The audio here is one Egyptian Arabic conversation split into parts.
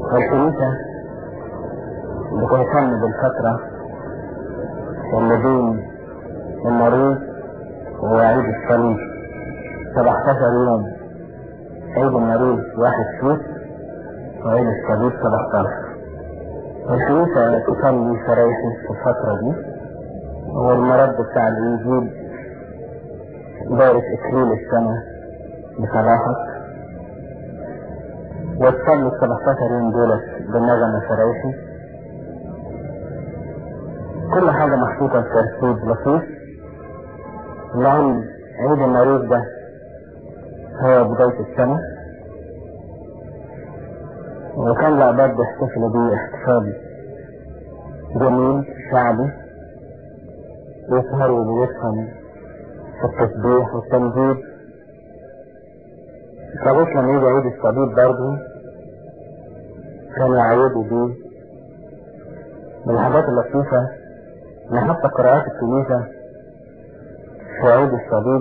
والكنيسة بتهتم بالفترة اللي بين المريض وعيد الصليب 17 يوم عيد المريض واحد فوت وعيد الصليب 17 والكنيسة تصلي شرايحي في الفترة دي والمرد بتاع الإنجيل بارك إكليل السنة بصلاحك وتصلي ال 17 يوم دولت بالنغمة شرايحي كل حاجة محطوطة في ترتيب لطيف لأن عيد المريض ده هو بداية السنة وكان العباد بيحتفلوا بيه احتفال جميل شعبي يسهروا بيفهم في التسبيح والتمجيد لغاية لما يجي عيد الصليب برضه كانوا يعيدوا بيه من الحاجات اللطيفة ان حتى قراءات الكنيسة في عيد الصليب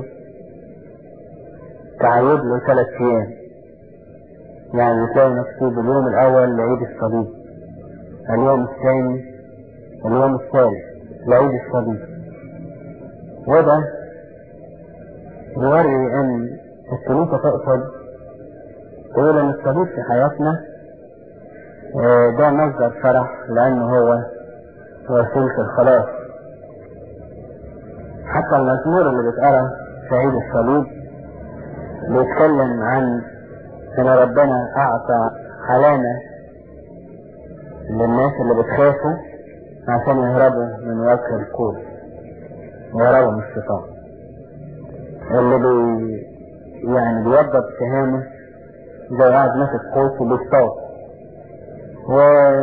تعيد له ثلاث ايام يعني تلاقي مكتوب اليوم الاول لعيد الصليب اليوم الثاني اليوم الثالث لعيد الصليب وده بيوري ان الكنيسة تقصد تقول ان الصليب في حياتنا ده مصدر فرح لانه هو وسيلة الخلاص حتى المزمور اللي بيتقرا في عيد الصليب بيتكلم عن ان ربنا اعطى علامة للناس اللي بتخافوا عشان يهربوا من وجه الكون ويهربوا من الشيطان اللي بي يعني بيوضب سهامه زي قاعد ماسك قوس وبيصطاد و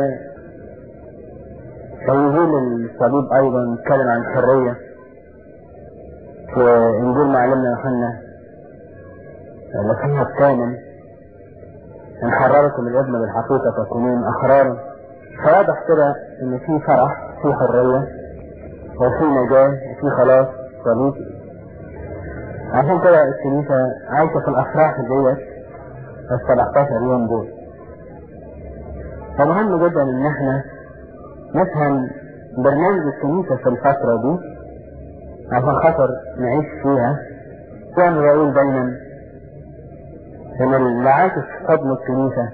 تنزيل الصليب ايضا يتكلم عن الحرية في انجيل معلمنا يوحنا لكنها الثامن ان حرركم الابن بالحقيقة تكونون احرارا فواضح كده ان في فرح في حرية وفي نجاة وفي خلاص صليب عشان كده الكنيسة عايشة في الافراح ديت ال 17 يوم دول فمهم جدا ان احنا نفهم برنامج الكنيسة في الفترة دي عشان خاطر نعيش فيها يعني بقول دايما ان اللي عايش في حضن الكنيسة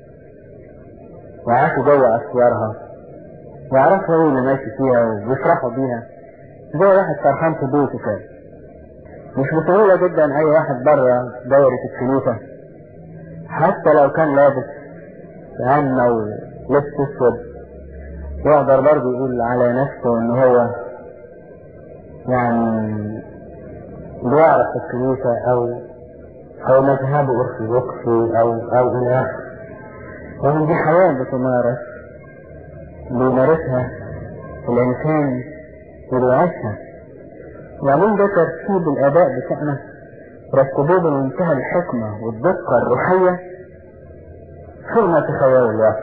وعايش جوه اسوارها ويعرفوا ايه اللي ماشي فيها وبيفرحوا بيها زي واحد فرحان في بيته كده مش بسهولة جدا اي واحد بره دايرة الكنيسة حتى لو كان لابس عمة ولبس اسود يقدر برضه يقول على نفسه ان هو يعني بيعرف الكنيسة او او مذهبه ارثوذكسي او او الى اخره ومن دي حياة بتمارس بيمارسها الانسان وبيعيشها وبعدين ده ترتيب الاداء بتاعنا رتبوه بمنتهى الحكمة والدقة الروحية فوق ما تخيلوا الواحد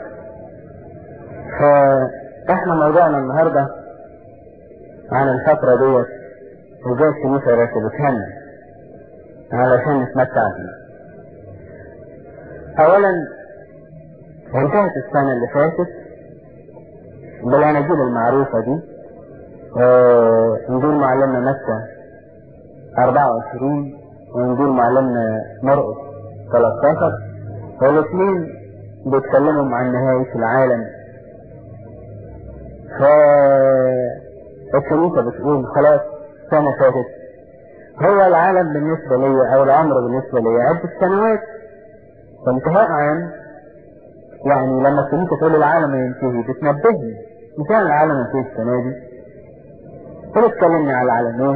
فاحنا موضوعنا النهاردة عن الفترة ديت وازاي الكنيسة رتبتها لنا علشان نتمتع بيها اولا انتهت السنة اللي فاتت بالاناجيل المعروفة دي اه انجيل معلمنا متى 24 وانجيل معلمنا مرقس 13 والاثنين بيتكلموا عن نهاية العالم فالكنيسة بتقول خلاص سنة فاتت هو العالم بالنسبة لي او العمر بالنسبة لي عدة سنوات فانتهاء عام يعني لما الكنيسة تقول العالم ينتهي بتنبهني مش يعني العالم ينتهي السنة دي فبتكلمني على العلامات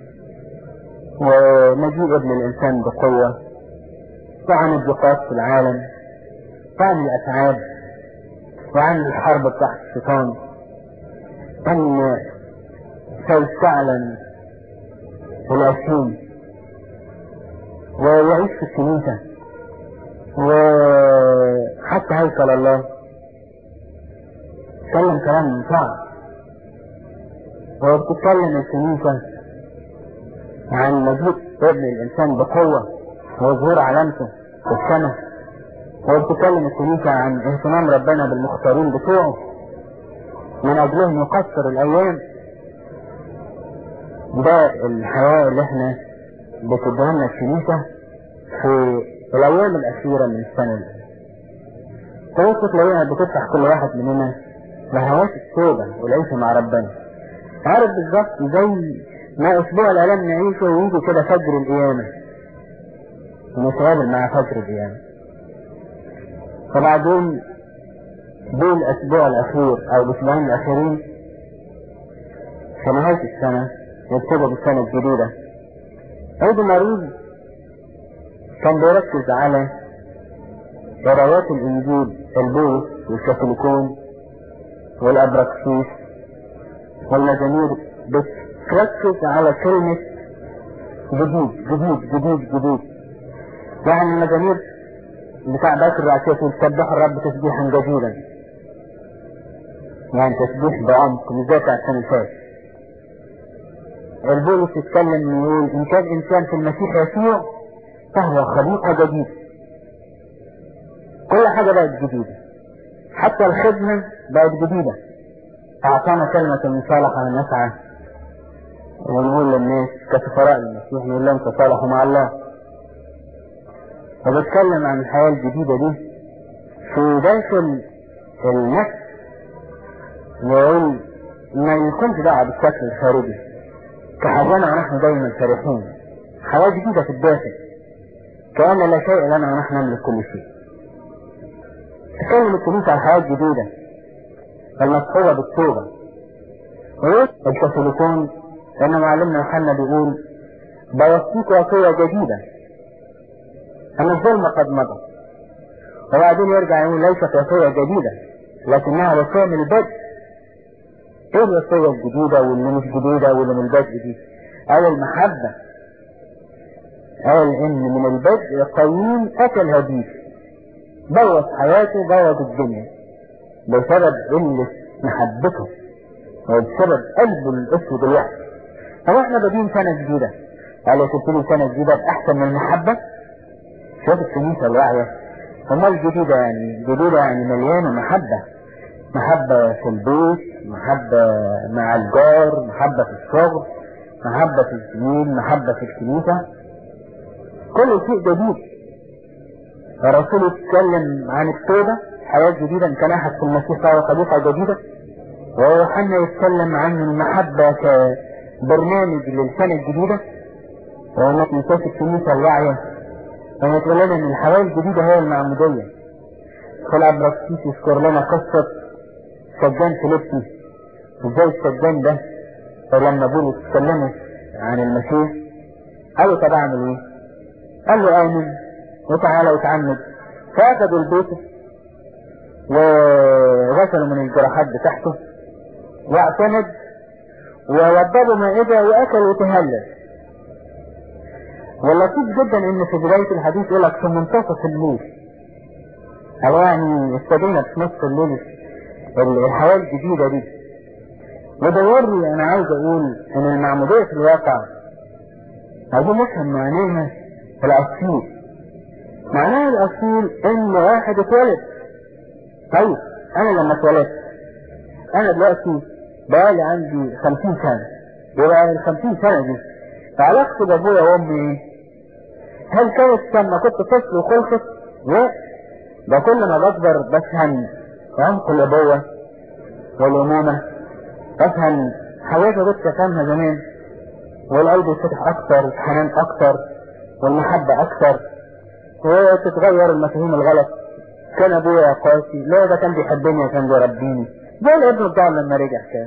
ومجيء ابن الانسان بقوة وعن الضيقات في العالم وعن الاتعاب وعن الحرب تحت الشيطان ان سيستعلن العشرين ويعيش في الكنيسة وحتى هيكل الله تكلم كلام صعب وبتتكلم الكنيسة عن مجيء ابن الإنسان بقوة وظهور علامته في السماء وبتتكلم الكنيسة عن اهتمام ربنا بالمختارين بتوعه من اجلهم يقصر الايام ده الحياة اللي احنا بتدهمنا الكنيسة في الايام الاخيرة من السنة دي تبص تلاقيها بتفتح كل واحد مننا لهوات التوبة والعيشة مع ربنا عارف بالظبط زي ما اسبوع الالام نعيشه ويجي كده فجر القيامة ونتقابل مع فجر القيامة فبعدين دول الاسبوع الاخير او الاسبوعين الاخيرين في نهاية السنة يبتدوا بالسنة الجديدة عيد المريض كان بيركز على قراءات الانجيل البولس والكاثوليكون والابراكسيس والمزامير بتركز على كلمة جديد جديد جديد جديد يعني المزامير بتاع باكر الرعشية تقول سبح الرب تسبيحا جديدا يعني تسبيح بعمق مش زي بتاع السنة اللي فاتت البولس يتكلم يقول إن كان إنسان في المسيح يسوع فهو خليقة جديدة كل حاجة بقت جديدة حتى الخدمة بقت جديدة أعطانا كلمة من صالحة نسعى ونقول للناس كسفراء المسيح نقول لهم تصالحوا مع الله وبتكلم عن الحياة الجديدة دي في داخل النفس ويقول ما يكونش دعوة بالشكل الخارجي كحاجانا ونحن دايما فرحين حياة جديدة في الداخل كأن لا شيء لنا ونحن نملك كل شيء تكلم الكنيسة عن حياة جديدة المسحورة بالتوبة ويقول الكاثوليكون لأن معلمنا يوحنا بيقول بوصيك وصية جديدة أن الظلم قد مضى وبعدين يرجع يقول ليست وصية جديدة لكنها وصية من البدء ايه الوصية الجديدة واللي مش جديدة واللي من البدء دي قال المحبة قال ان من البدء قايين اكل هديف بوظ حياته بوظ الدنيا بسبب قلة محبته وبسبب قلبه الاسود الوحش طب احنا بادئين سنة جديدة قال لي تبتدي سنة جديدة بأحسن من المحبة شوف الكنيسة الواعية امال جديدة يعني جديدة يعني مليانة محبة محبة في البيت محبة مع الجار محبة في الشغل محبة في الزميل محبة في الكنيسة كل شيء جديد الرسول يتكلم عن التوبة حياة جديدة ان كان احد في المسيح فهو خليقة جديدة ويوحنا يتكلم عن المحبة كبرنامج للسنة الجديدة وما تنساش الكنيسة الواعية لما تقول لنا ان الحياة الجديدة هي المعمودية في الابراكسيس يذكر لنا قصة سجان فيليبي ازاي السجان ده لما بولس اتكلموا عن المسيح قالوا طب اعمل ايه؟ قال له امن وتعالى وتعمد فاخدوا البيت وغسلوا من الجراحات بتاعته واعتمد ووضبوا مائدة واكل وتهلل واللطيف جدا ان في بداية الحديث يقول لك في منتصف الليل قال يعني استدينا في نصف الليل الحياة الجديدة دي وده يوري انا عاوز اقول ان المعمودية في الواقع عايزين نفهم معناها الاصيل معناها الاصيل ان واحد اتولد طيب انا لما اتولدت انا دلوقتي بقالي عندي خمسين سنة يبقى الخمسين سنة دي علاقتي بابويا وامي ايه؟ هل كانت لما كنت طفل وخلصت؟ لا ده كل ما بكبر بفهم عمق الابوة والامومة افهم حاجات ما كنتش افهمها زمان والقلب يتفتح اكتر والحنان اكتر والمحبة اكتر وتتغير المفاهيم الغلط كان ابويا قاسي لا ده كان بيحبني وكان بيربيني زي الابن الضال لما رجع كان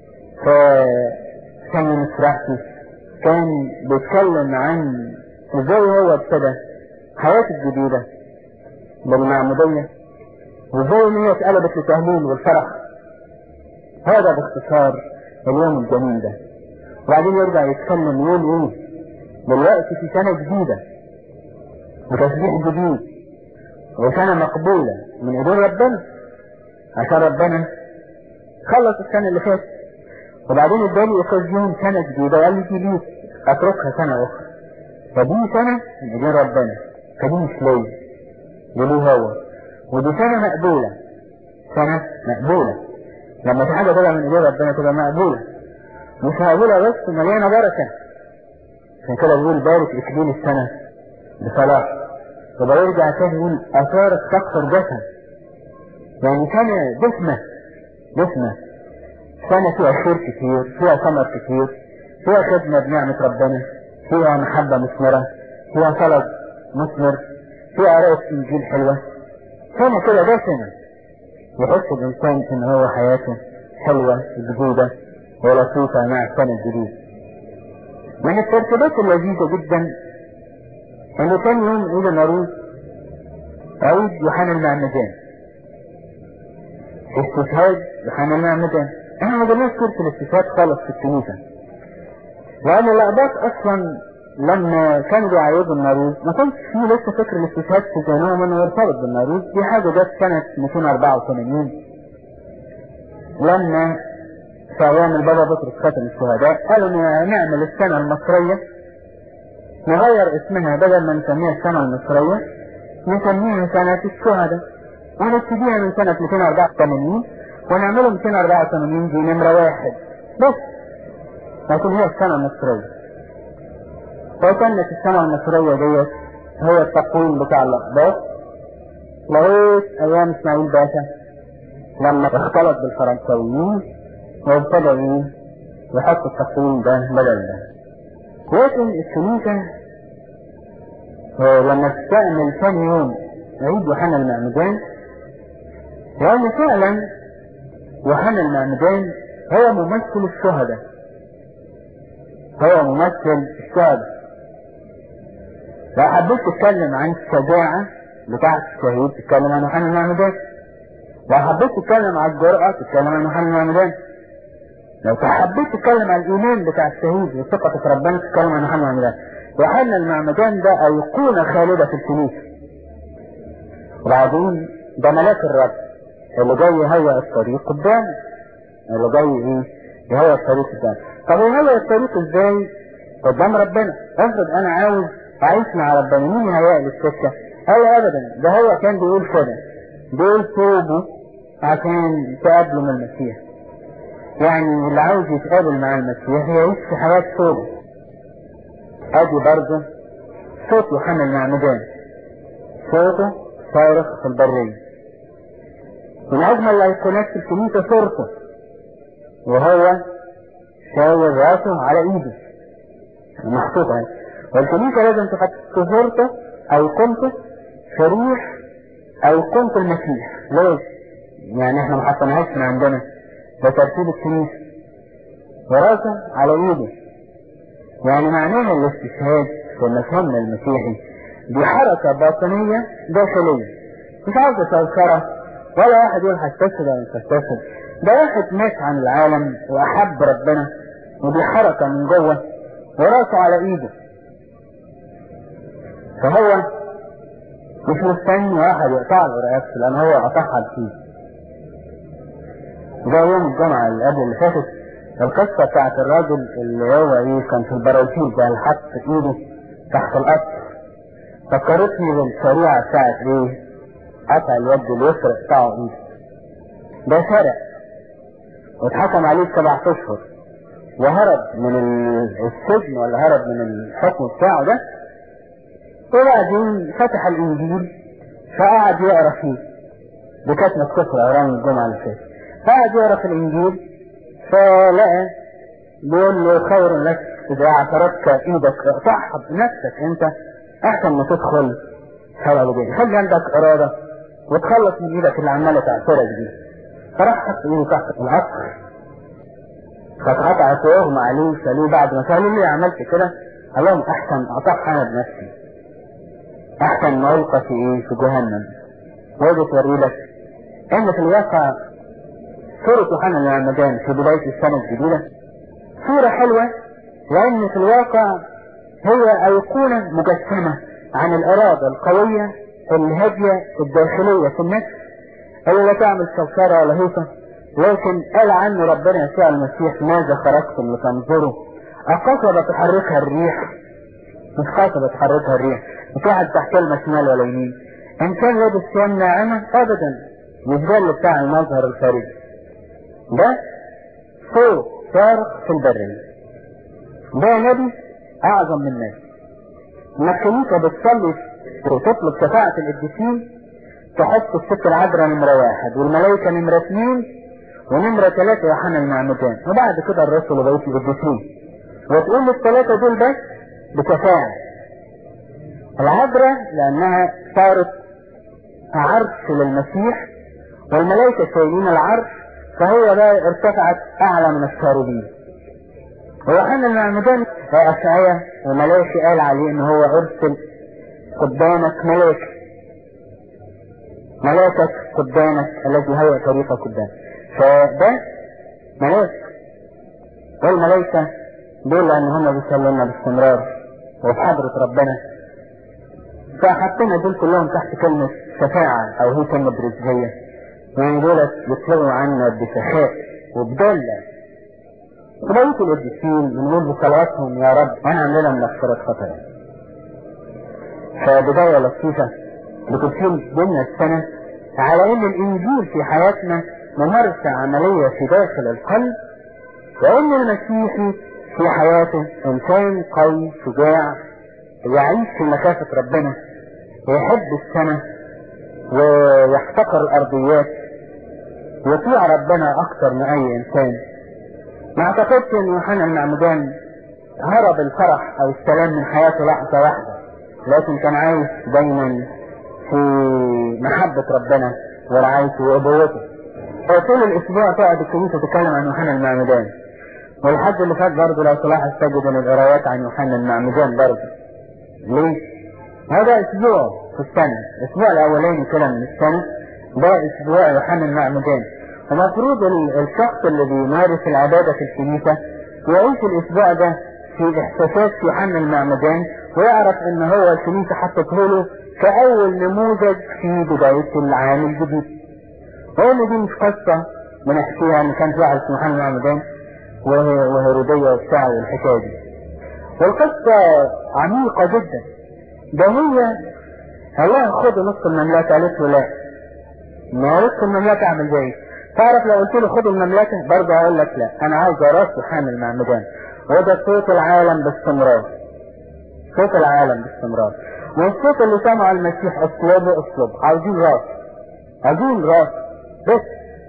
فكان من فرحتي كان بيتكلم عن ازاي هو ابتدى حياته الجديدة بالمعمودية وازاي ان هي اتقلبت لتهليل والفرح هذا باختصار اليوم الجميل ده وبعدين يرجع يتكلم يقول ايه دلوقتي في سنة جديدة وتسبيح جديد وسنة مقبولة من ايدين ربنا عشان ربنا خلص السنة اللي فاتت وبعدين اداني اخذ سنة جديدة وقال لي دي ليك اتركها سنة اخرى فدي سنة من ايدين ربنا فدي مش ليا ليه هو ودي سنة مقبولة سنة مقبولة لما في حاجة طلع من ايديه ربنا تبقى مقبولة مش مقبولة بس مليانة بركة عشان كده بيقول بارك اكليل السنة بصلاح وبقى يرجع تاني يقول اثارت تكثر جسد يعني سنة دسمة دسمة سنة فيها خير كتير فيها ثمر كتير فيها خدمة بنعمة ربنا فيها محبة مثمرة فيها صلاة مثمر فيها قراية إنجيل حلوة سنة كده دسمة يحس الإنسان إن هو حياته حلوة جديدة ولطيفة مع السنة الجديدة من الترتيبات اللذيذة جدا إنه تاني يوم عيد النوروز عيد يوحنا المعمدان استشهاد يوحنا المعمدان احنا ما جبناش سيرة الاستشهاد خالص في الكنيسة لأن الأقباط أصلا لما كانوا بيعيدوا الناروز ما كانش فيه لسه فكر الاستشهاد في ذهنهم انه يرتبط بالناروز دي حاجة جت سنة 284 لما في أيام البابا بطرس ختم الشهداء قالوا نعمل السنة المصرية نغير اسمها بدل ما نسميها السنة المصرية نسميها سنة الشهداء ونبتديها من سنة 284 ونعمله 284 دي نمرة واحد بس لكن هي السنة المصرية وكانت السنة المصرية ديت هي التقويم بتاع الأقباط لغاية أيام إسماعيل باشا لما اختلط بالفرنساويين وابتدى ايه يحط التقويم ده بدل ده لكن الكنيسة لما تستعمل ثاني يوم عيد يوحنا المعمدان لأن فعلا يوحنا المعمدان هو ممثل الشهداء هو ممثل الشهداء لو حبيت تتكلم عن الشجاعة بتاعة الشهيد تتكلم عن يوحنا المعمدان لو حبيت تتكلم عن الجرأة تتكلم عن يوحنا المعمدان لو حبيت تتكلم عن الإيمان بتاع الشهيد وثقة في ربنا تتكلم عن يوحنا المعمدان يوحنا المعمدان ده أيقونة خالدة في الكنيسة وبعدين ده ملاك الرب اللي جاي يهيئ الطريق قدام اللي جاي ايه يهيئ الطريق قدام طب يهيئ الطريق ازاي قدام ربنا افرض انا عاوز اعيش مع ربنا مين يهيئ لي السكه قال ابدا ده هو كان بيقول كده بيقول توبوا عشان تقابلوا من المسيح يعني اللي عاوز يتقابل مع المسيح يعيش في حياة توبة ادي برضه صوت يوحنا المعمدان صوته صارخ في البرية من اجمل الايقونات في الكنيسة صورته وهو شاور راسه على ايده محطوطة والكنيسة لازم تحط صورته ايقونته في ريح ايقونة المسيح ليش؟ يعني احنا ما حطيناهاش من عندنا ده ترتيب الكنيسة وراسه على ايده يعني معناها الاستشهاد في مفهومنا المسيحي دي حركة باطنية داخلية مش عاوزة تذكرة ولا واحد يقول هستشهد ولا مش هستشهد ده واحد مات عن العالم واحب ربنا ودي حركة من جوه وراسه على ايده فهو مش مستني واحد يقطع له رقبته لان هو قطعها فيه ده يوم الجمعة اللي قبل اللي فاتت القصة بتاعت الراجل اللي هو ايه كان في البراجيل ده اللي حط ايده تحت القطر فكرتني بالشريعة بتاعت ايه قطع اليد اليسرى بتاعه ايده ده سرق واتحكم عليه سبع اشهر وهرب من السجن ولا هرب من الحكم بتاعه ده وبعدين فتح الانجيل فقعد يقرا فيه دي كانت مكتوبة ايام الجمعة اللي فاتت قعد يقرا في الانجيل فلقى بيقول له خير لك اذا اعترضك ايدك اقطعها بنفسك انت احسن ما تدخل حول الدين خلي عندك اراده وتخلص من ايدك اللي عماله تعترض دي فراح حط ايده تحت العصر فاتقطعت واغمى عليه شالوه بعد ما قالوا لي عملت كده قال لهم احسن اقطعها انا بنفسي احسن موقفي ايه في جهنم وادي توري لك ان في الواقع سورة يوحنا المعمدان في بداية السنة الجديدة صورة حلوة لأن في الواقع هي أيقونة مجسمة عن الإرادة القوية الهادية الداخلية في النفس اللي لا تعمل شوشرة ولا هيصة لكن قال عنه ربنا يسوع المسيح ماذا خرجتم لتنظروا أقصبة تحركها الريح مش قصبة تحركها الريح مش واحد تحت كلمة شمال ولا يمين ان كان لابس ثياب ناعمة ابدا مش ده اللي بتاع المظهر الخارجي ده صوت صارخ في البرية ده نبي اعظم من نبي لما الكنيسة بتصلي وتطلب شفاعة القديسين تحط الست العذراء نمرة واحد والملائكة نمرة اثنين ونمرة ثلاثة يوحنا المعمدان وبعد كده الرسل وبقية القديسين وتقول الثلاثة دول بس بشفاعة العذراء لأنها صارت عرش للمسيح والملائكة شايلين العرش فهي بقى ارتفعت أعلى من الشاربين ويوحنا المعمدان وأشعية وملائكة قال عليه إن هو أرسل قدامك ملاك ملاكك قدامك الذي هو طريقك قدامك فده ملاك والملائكة دول لأن هم بيصلوا لنا باستمرار وفي حضرة ربنا فحطينا دول كلهم تحت كلمة شفاعة أو هي كلمة برزهية يعني دولت بيطلبوا عنا بسخاء وبدلة وبقية القديسين بنقول بصلواتهم يا رب أنا عامل لنا مغفرة خطايا فبداية لطيفة بتكون ضمن السنة على ان الانجيل في حياتنا ممارسة عملية في داخل القلب وان المسيحي في حياته انسان قوي شجاع يعيش في مكافة ربنا ويحب السنة ويحتقر الارضيات يطيع ربنا اكتر من اي انسان ما اعتقدش ان يوحنا المعمدان هرب الفرح او السلام من حياته لحظة واحدة لكن كان عايش دايما في محبة ربنا ورعايته وابوته طول الاسبوع تقعد الكنيسة تتكلم عن يوحنا المعمدان والحد اللي فات برضه لو تلاحظ تجد ان القرايات عن يوحنا المعمدان برضه ليه؟ هذا اسبوع في السنة الاسبوع الاولاني كده من السنة ده اسبوع يوحنا المعمدان المفروض الشخص اللي بيمارس العبادة في الكنيسة يعيش الاسبوع ده في احساسات يوحنا المعمدان ويعرف ان هو الكنيسة حطته له كأول نموذج في بداية العام الجديد وان دي مش قصة بنحكيها ان كان في واحد اسمه محمد معمدان وهيرودية وبتاع والحكاية دي والقصة عميقة جدا ده هي الله خد نص المملكة قالت له لا ما نص المملكة اعمل زي تعرف لو قلت له خد المملكة برضه هقول لك لا انا عاوز راس وحامل معمدان وده صوت العالم باستمرار صوت العالم باستمرار والصوت اللي سمعه المسيح اطلبه اطلبه عاوزين راس عاوزين راس بس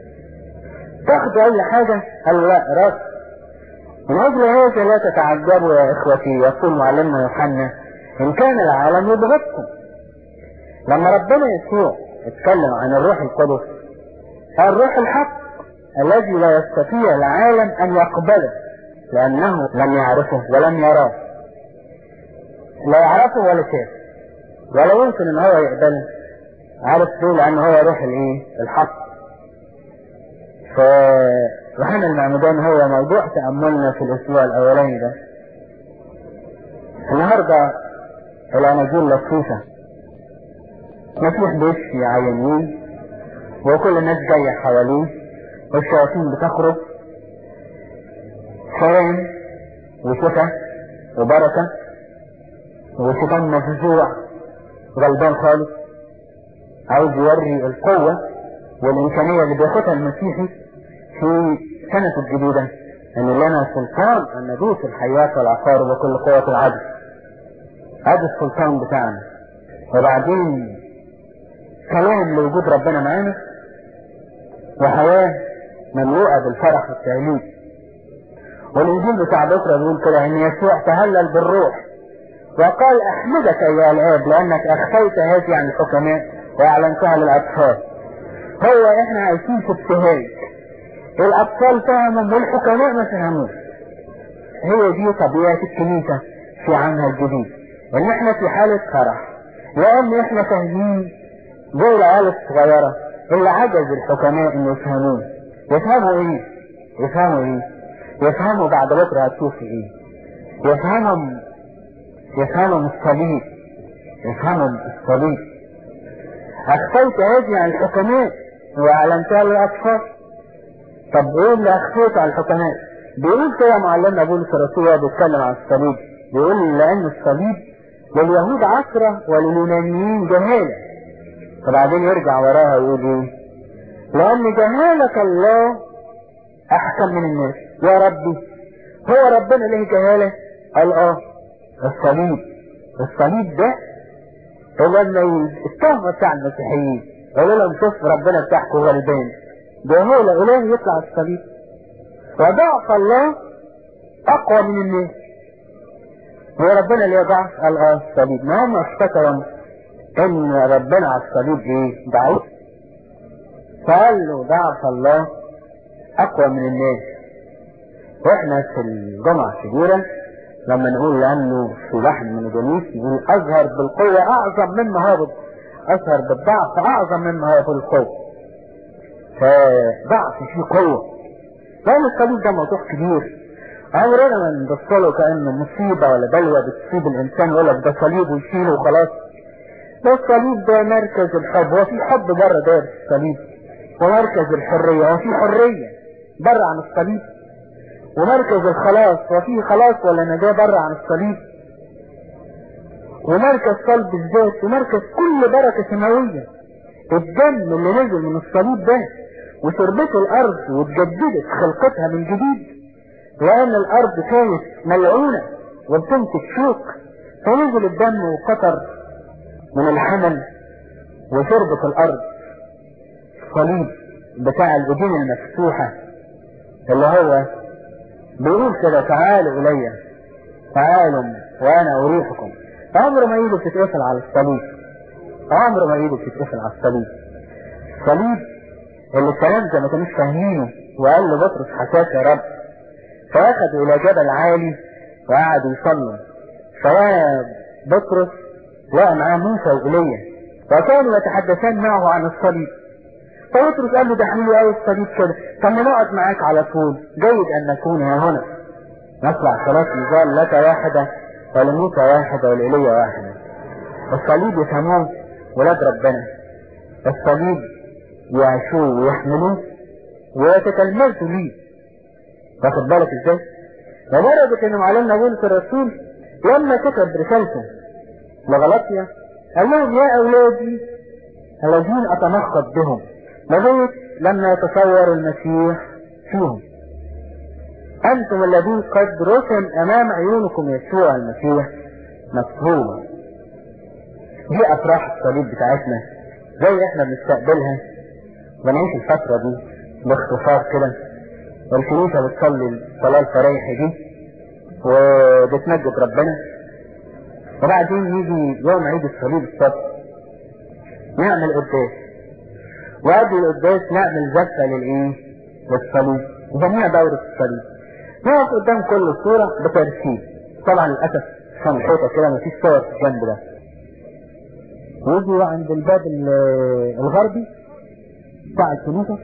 تاخدوا اي حاجة قال لا راس من اجل هذا لا تتعجبوا يا اخوتي يقول معلمنا يوحنا ان كان العالم يبغضكم لما ربنا يسوع اتكلم عن الروح القدس الروح الحق الذي لا يستطيع العالم ان يقبله لانه لم يعرفه ولم يراه لا يعرفه ولا شافه ولا يمكن ان هو يقبله عارف ليه لان هو روح الايه الحق فروحنا المعمدان هو موضوع تأملنا في الاسبوع الاولاني ده النهاردة الاناجيل لطيفة مسيح بيشفي عيانين وكل الناس جاية حواليه والشياطين بتخرج سلام وشفا وبركة وشيطان مفزوع غلبان خالص عاوز يوري القوة والإمكانية اللي بياخدها المسيحي في سنة الجديدة أن لنا سلطان أن ندوس الحياة والعقارب وكل قوة العدل هذا السلطان بتاعنا وبعدين كلام لوجود ربنا معانا وحياة مملوءة بالفرح والتهليل والإنجيل بتاع بكرة بيقول كده إن يسوع تهلل بالروح وقال أحمدك أيها الآب لأنك أخفيت هذه عن الحكماء وأعلنتها للأطفال هو إحنا عايشين في ابتهاج الأطفال فهموا والحكماء ما فهموش هي دي طبيعة الكنيسة في عامها الجديد إن إحنا في حالة فرح لأن إحنا فاهمين زي العيال الصغيرة اللي عجز الحكماء إن يفهموه يفهموا إيه؟ يفهموا إيه؟ يفهموا بعد بكرة هتشوف إيه؟ يفهمهم يفهمهم الصليب يفهمهم الصليب أخفيت هذه عن الحكماء وأعلنتها للأطفال طب إيه اللي أخفيته عن الحكماء؟ بيقول كده معلمنا بولس الرسول وهو بيتكلم عن الصليب بيقول لأن الصليب لليهود عشرة ولليونانيين جهالة وبعدين يرجع وراها ويقول ايه لان جهالة الله احكم من الناس يا ربي هو ربنا له جهالة قال اه الصليب الصليب ده هو اللي التهمة بتاع المسيحيين قالوا لهم شوف ربنا بتاعكم غلبان ده هو الاله يطلع الصليب وضعف الله اقوى من الناس هو ربنا اللي يضعف قال اه الصليب ما هم افتكروا ان ربنا على الصليب ايه ضعيف فقال له ضعف الله اقوى من الناس واحنا في الجمعة الكبيرة لما نقول لانه في واحد من الجنيس نقول اظهر بالقوة اعظم مما هو اظهر بالضعف اعظم مما هو بالقوة فضعف فيه قوة لان الصليب ده موضوع كبير عمرنا ما نبص له كانه مصيبة ولا بلوى بتصيب الانسان يقول لك ده صليب ويشيله وخلاص ده الصليب ده مركز الحب هو في حب بره داير الصليب ومركز الحرية هو في حرية بره عن الصليب ومركز الخلاص هو في خلاص ولا نجاة بره عن الصليب ومركز صلب الذات ومركز كل بركة سماوية الدم اللي نزل من الصليب ده وشربته الارض واتجددت خلقتها من جديد لان الارض كانت ملعونة وبتنتج شوك فنزل الدم وقطر من الحمل وشربت الارض الصليب بتاع الايدين المفتوحة اللي هو بيقول كده تعالوا الي تعالوا وانا اريحكم عمر ما ايده بتتقفل على الصليب عمر ما ايده بتتقفل على الصليب الصليب اللي الكلام ده ما كانوش فاهمينه وقال له بطرس حكاك يا رب فاخدوا الى جبل عالي وقعدوا يصلوا فوقع بطرس لقى معاه موسى وإيليا وكانوا يتحدثان معه عن الصليب فبطرس قال له ده حلو قوي الصليب كده طب ما نقعد معاك على طول جيد ان نكون ها هنا نطلع صلاة نزال لك واحدة ولموسى واحدة ولإيليا واحدة الصليب يفهموه ولاد ربنا الصليب يعيشوه ويحملوه ويتكلموا ليه واخد بالك ازاي لدرجة ان معلمنا بولس الرسول لما كتب رسالته لغلطيا قال لهم يا اولادي الذين اتنخط بهم لغاية لما يتصور المسيح فيهم انتم الذين قد رسم امام عيونكم يسوع المسيح مفهوما دي افراح الصليب بتاعتنا زي احنا بنستقبلها ونعيش الفترة دي باختصار كده والكنيسة بتصلي الصلاة الفريحة دي وبتمجد ربنا وبعدين يجي يوم عيد الصليب الصبح نعمل قداس وقبل القداس نعمل زفة للايه للصليب نسميها دورة الصليب نقف قدام كل صورة بترتيب طبعا للأسف كان الحيطة كده مفيش صور في الجنب ده ويجي عند الباب الغربي بتاع الكنيسة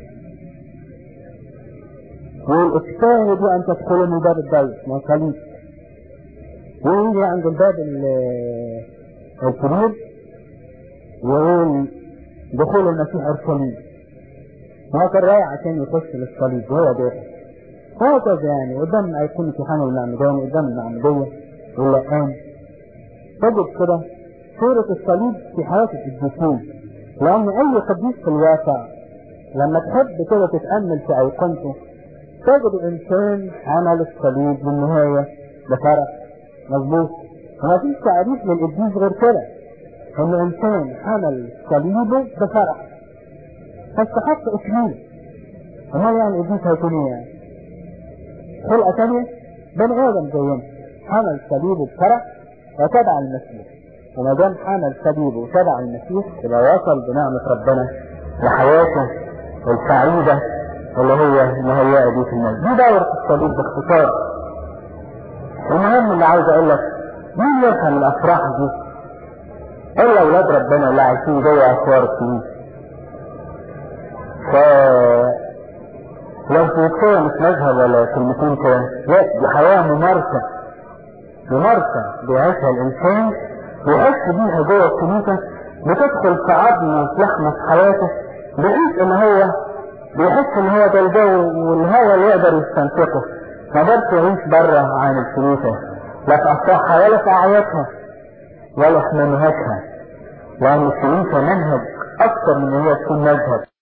ويقول اجتهدوا ان تدخلوا من باب الضيق ما صليب ويجي عند الباب الكبير ويقول دخول المسيح الصليب ما هو كان رايح عشان يخش للصليب وهو داخل هكذا يعني قدام ايقونة يوحنا المعمدان قدام المعمودية واللقان تجد كده صورة الصليب في حياة القديسين لأن أي قديس في الواقع لما تحب كده تتأمل في أيقونته تجد إنسان عمل الصليب بالنهاية بفرح مظبوط وما فيش تعريف للقديس غير كده إن إنسان عمل صليبه بفرح فاستحق إكليل أمال يعني القديس هيكون إيه يعني؟ خلقة تانية بني آدم زينا حمل صليبه بفرح وتبع المسيح وما دام حمل صليبه وتبع المسيح يبقى وصل بنعمة ربنا لحياته السعيدة اللي هي مهيئة دي في الناس دي دورة الصليب باختصار المهم اللي عاوز اقول لك مين يفهم الافراح دي الا اولاد ربنا اللي عايشين جوه اسوار الكنيسة ف لو في كده مش مذهب ولا كلمتين كده لا دي حياة ممارسة ممارسة بيعيشها الانسان ويحس بيها جوه الكنيسة بتدخل في عظمه وفي لحمه في حياته بحيث ان هو بيحس ان هو ده الجو والهواء اللي يقدر يستنطقه ما قدرش يعيش بره عن الكنيسة لا في افراحها ولا في اعيادها ولا في منهجها لان الكنيسة منهج اكتر من ان هي تكون مذهب